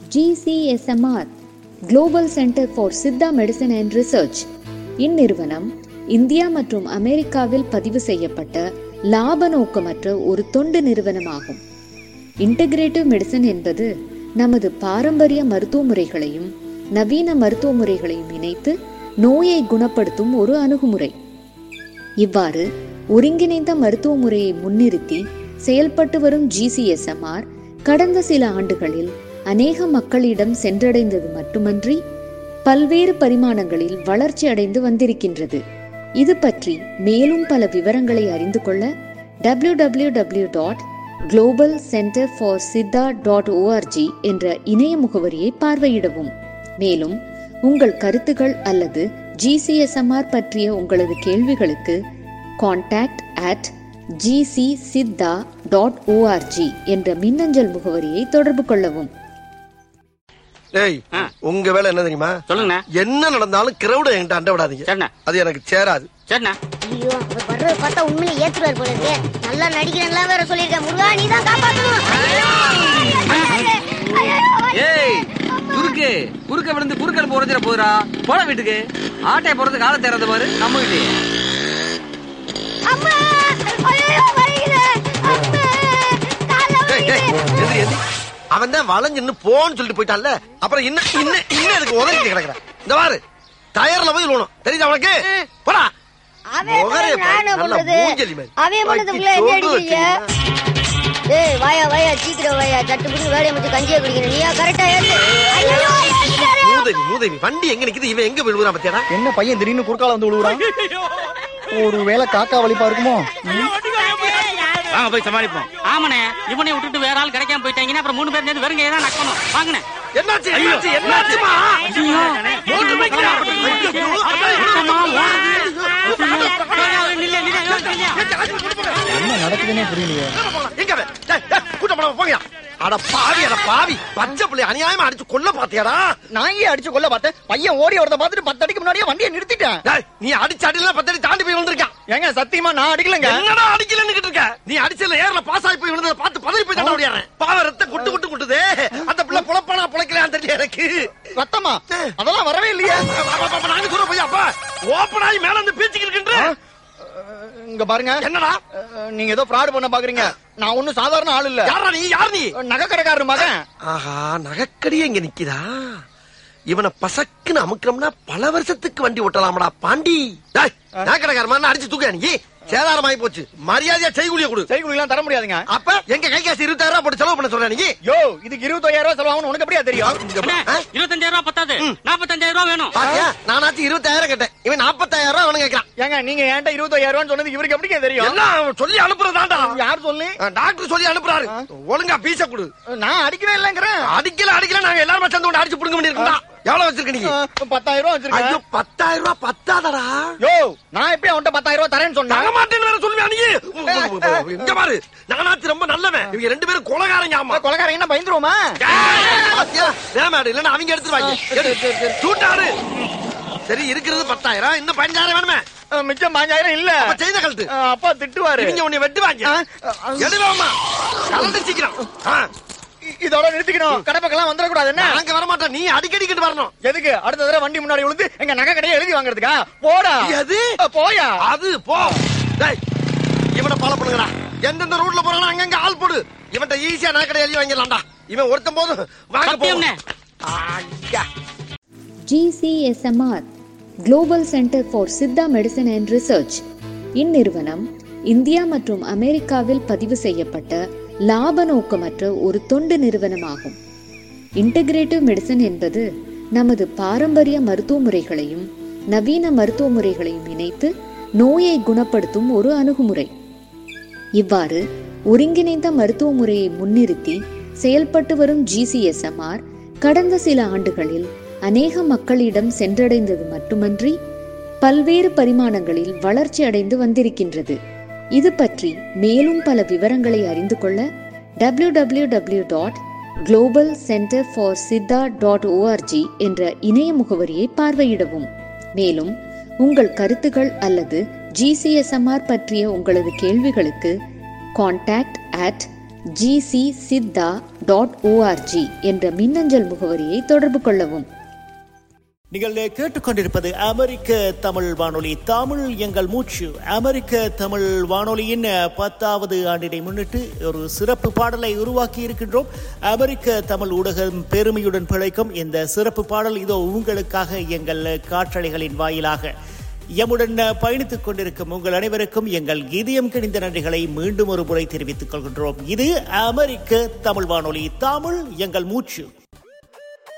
GCSMR global centre for Siddha medicine and research இந்நிறுவனம் India மற்றும் அமெரிக்காவில் பதிவு செய்யப்பட்ட லாப நோக்கமற்ற ஒரு தொண்டு நிறுவனமாகும் இன்டகிரேட்டிவ் மெடிசன் என்பது நமது பாரம்பரிய மருத்துவ முறைகளையும் நவீன மருத்துவ முறைகளையும் இணைத்து நோயை குணப்படுத்தும் ஒரு அணுகுமுறை இவ்வாறு ஒருங்கிணைந்த மருத்துவ முறையை முன்னிறுத்தி செயல்பட்டு வரும் ஜிசிஎஸ்எம்ஆர் கடந்த சில ஆண்டுகளில் அநேக மக்களிடம் சென்றடைந்தது மட்டுமன்றி பல்வேறு பரிமாணங்களில் வளர்ச்சி அடைந்து வந்திருக்கின்றது இது பற்றி மேலும் பல விவரங்களை அறிந்து கொள்ள W W W dot global centre for Siddha dot ORG என்ற இணைய முகவரியை பார்வையிடவும் மேலும் உங்கள் கருத்துகள் அல்லது ஜிசிஎஸ்எம்ஆர் பற்றிய உங்களது கேள்விகளுக்கு contact at GC Siddha dot ORG என்ற மின்னஞ்சல் முகவரியை தொடர்பு கொள்ளவும் டேய் ஆ. உங்க வேலை என்ன தெரியுமா சொல்லுங்கண்ணா என்ன நடந்தாலும் கிரௌட என்கிட்ட அண்ட விடாதீங்க சரிண்ணா அது எனக்கு சேராது சரிண்ணா ஐயோ அவர் வர்றத பார்த்தா உண்மையிலே ஏத்துறாரு போல இருக்கே நல்லா நடிக்கிறேன்ல வேற சொல்லியிருக்கேன் முருகா நீ தான் காப்பாத்தணும் ஏய் குறுக்கு குறுக்க விழுந்து குறுக்கல் போறதுல போதுடா போட வீட்டுக்கு ஆட்டை போறது காலை தேர்றது பாரு நம்ம வீட்டு அம்மா ஐயோ வலிக்குது அம்மா கால்ல டேய், டேய், வலிக்குது எந்திரி, எந்திரி. அவன் தான் வளைஞ்சுன்னு போன்னு சொல்லிட்டு போயிட்டான்ல அப்புறம் இன்னும் இன்னும் இன்னும் எனக்கு உதவிட்டு கிடக்குறேன் இந்த பாரு டயர்ல போய் விழுணும் தெரியுதா உனக்கு போடா அவன் முகரே பண்ணது நான் என்ன பாரு, நல்லா பண்றது மூஞ்சலி மாதிரி. அவன் பண்ணதுக்குள்ள வாய்க்கு என்ன சோறு அடிக்கிறீங்க வச்சிருந்தா. ஏய் வாயா வாயா சீக்கிரம் வாயா சட்டு புடிங்க வேலையை முடிச்சு கஞ்சியை குடிக்கணும் நீயா கரெக்டா ஏத்து ஐயோ ஏத்துறாரு. மூதேவி மூதேவி வண்டி எங்க நிக்குது இவன் எங்க விழுவுறான் பத்தியாடா என்ன பையன் திடீர்னு குறுக்கால வந்து விழுவுறான் ஒரு வேளை காக்கா வலிப்பா இருக்குமோ வாங்க போய் சமாளிப்போம் ஆமாண்ணே இவனை விட்டுட்டு வேற ஆள் கிடைக்காம போயிட்டாங்கன்னா அப்புறம் மூணு பேர் சேர்ந்து வெறுங்க ஏதான் நக்கணும் வாங்கண்ணே என்னாச்சு என்னாச்சு என்னாச்சுமா மோட்டர் பைக்ல என்ன நடக்குதுன்னே புரியலையே எங்க அவன்? டேய், டேய், கூட்டம் போடாம போங்கயா அட பாவி அட பாவி பச்சை பிள்ளை அநியாயமா அடிச்சு கொல்ல பாத்தியாடா நான் ஏன் அடிச்சு கொல்ல பார்த்தேன் பையன் ஓடி வரத பார்த்துட்டு பத்து அடிக்கு முன்னாடியே வண்டியை நிறுத்திட்டேன் டேய், நீ அடிச்ச அடியில பத்தடி தாண்டி போய் விழுந்திருக்கான் ஏங்க சத்தியமா நான் அடிக்கலங்க என்னடா அடிக்கலன்னு இருக்க நீ அடிச்சல ஏர்ல பாஸ் ஆகி போய் விழுந்தத பார்த்து பதறி போய் தள்ள முடியாறேன் பாவ ரத்த குட்டு குட்டு குட்டுதே அந்த பிள்ளை புலப்பானா புழைக்கலையான்னு தெரியல எனக்கு ரத்தமா அதெல்லாம் வரவே இல்லையே அப்ப, அப்ப, அப்ப, நாங்க சொல்ல போய் அப்பா ஓப்பன் ஆகி மேல இருந்து பீச்சுக்கு இருக்கின்ற இங்க பாருங்க என்னடா அஹ், நீங்க ஏதோ ஃப்ராட் பண்ண பாக்குறீங்க நான் ஒண்ணும் சாதாரண ஆள் இல்ல யாரா நீ யார் நீ நகைக்கடைக்காரர் மகன் ஆஹா நகைக்கடியே இங்க நிக்குதா இவனை பசக்குன்னு அமுக்கிறோம்னா பல வருஷத்துக்கு வண்டி ஓட்டலாமடா பாண்டி டேய், நகைக்கடைக்கார மாதிரி அடிச்சு தூக்க நீ சேதாரமாயி போச்சு மரியாதையா செய்கூலிய கொடு செய்குலிலாம் தர முடியாதுங்க அப்ப எங்க கை காசு இருபத்தாயிரம் ரூபாய் போட்டு செலவு பண்ண சொல்ற நீ யோ இதுக்கு இருபத்தாயிரம் ரூபாய் செலவாகணும் உனக்கு எப்படியா தெரியும் இங்க பா. ஆ? இருபத்தஞ்சாயிரம் ரூபாய் பத்தாது நாற்பத்தஞ்சாயிரம் ரூபாய் வேணும் பாத்தியா நானாச்சும் இருபத்தாயிரம் கேட்டேன் இவன் நாற்பத்தாயிரம் ரூபாய் அவனு கேட்கறான் ஏங்க நீங்க என்கிட்ட இருபத்தாயிரம் ரூபாய் சொன்னது இவருக்கு எப்படிங்க தெரியும் எல்லாம் அவன் சொல்லி அனுப்புறதாண்டா யார் சொல்லி டாக்டர் சொல்லி அனுப்புறாரு ஒழுங்கா பீச கொடு நான் அடிக்கவே இல்லைங்கிறேன் அடிக்கல அடிக்கல நாங்க எல்லாரும் சேர்ந்து கொண்டு அடிச்சு புடுங்க வேண்டியிருக்கா எவ்வளவு வச்சிருக்க நீ அஹ், பத்தாயிரம் ரூபாய் ஐயோ வச்சிருக்கேன் பத்தாயிரம் ரூபாய் பத்தாதடா யோ நான் எப்படி அவன்கிட்ட பத்தாயிரம் ரூபாய் தரேன்னு தர சொன்னேன் மாட்டேன்னு வேற சொல்லுவியா நீ இங்க பாரு நானாச்சு ரொம்ப நல்லவன் இவங்க ரெண்டு பேரும் கொலகாரங்க ஆமா கொலகாரங்க என்ன பயந்துருவோமா பாத்தியா வேமாடு இல்லன்னா அவங்க எடுத்துருவாங்க எடு. சூட்டாரு சரி இருக்கிறது பத்தாயிரம் இன்னும் பதினஞ்சாயிரம் வேணுமே அஹ், மிச்சம் பாஞ்சாயிரம் இல்ல அப்ப செய்த கழுத்து அஹ், அப்பா திட்டுவாரு இவங்க உன்னை வெட்டுவாங்க ஆ, ஆ. எடுவாமா கலந்து சீக்கிரம் ஆ, இ- இதோட நிறுத்திக்கணும் கடை பக்கம் வந்துடக்கூடாது என்ன நாங்க வர மாட்டோம் நீ அடிக்கடிக்கிட்டு வரணும் எதுக்கு அடுத்த தடவை வண்டி முன்னாடி விழுந்து எங்க நகை கடையை எழுதி வாங்குறதுக்கா போடா எது? அஹ், போயா அது போ டேய் இவனை ஃபாலோ பண்ணுங்கடா எந்தெந்த ரூட்ல போறானோ அங்கங்க ஆள் போடு இவன்ட்ட ஈஸியா நான் கடை எழுதி வாங்கிடலாம்டா இவன் ஒருத்தன் போதும் வாங்க சத்தியம்ண்ணே. போவோம் ஐயா GCSMR global centre for Siddha medicine and research இந்நிறுவனம் இந்தியா மற்றும் அமெரிக்காவில் பதிவு செய்யப்பட்ட லாப நோக்கமற்ற ஒரு தொண்டு நிறுவனமாகும் இன்டகிரேட்டிவ் மெடிசன் என்பது நமது பாரம்பரிய மருத்துவ முறைகளையும் நவீன மருத்துவ முறைகளையும் இணைத்து நோயை குணப்படுத்தும் ஒரு அணுகுமுறை இவ்வாறு ஒருங்கிணைந்த மருத்துவ முறையை முன்னிறுத்தி செயல்பட்டு வரும் ஜிசிஎஸ்எம்ஆர் கடந்த சில ஆண்டுகளில் அநேக மக்களிடம் சென்றடைந்தது மட்டுமன்றி பல்வேறு பரிமாணங்களில் வளர்ச்சி அடைந்து வந்திருக்கின்றது இது பற்றி மேலும் பல விவரங்களை அறிந்து கொள்ள W W W dot global centre for Siddha dot ORG என்ற இணைய முகவரியை பார்வையிடவும் மேலும் உங்கள் கருத்துகள் அல்லது ஜிசிஎஸ்எம்ஆர் பற்றிய உங்களது கேள்விகளுக்கு contact at GC Siddha dot ORG என்ற மின்னஞ்சல் முகவரியை தொடர்பு கொள்ளவும் நீங்கள் கேட்டுக்கொண்டிருப்பது அமெரிக்க தமிழ் வானொலி தமிழ் எங்கள் மூச்சு அமெரிக்க தமிழ் வானொலியின் பத்தாவது ஆண்டினை முன்னிட்டு ஒரு சிறப்பு பாடலை உருவாக்கி இருக்கின்றோம் அமெரிக்க தமிழ் ஊடகம் பெருமையுடன் பிழைக்கும் இந்த சிறப்பு பாடல் இதோ உங்களுக்காக எங்கள் காற்றலைகளின் வாயிலாக எம்முடன் பயணித்துக் கொண்டிருக்கும் உங்கள் அனைவருக்கும் எங்கள் இதயம் கிணிந்த நன்றிகளை மீண்டும் ஒரு முறை தெரிவித்துக் கொள்கின்றோம் இது அமெரிக்க தமிழ் வானொலி தமிழ் எங்கள் மூச்சு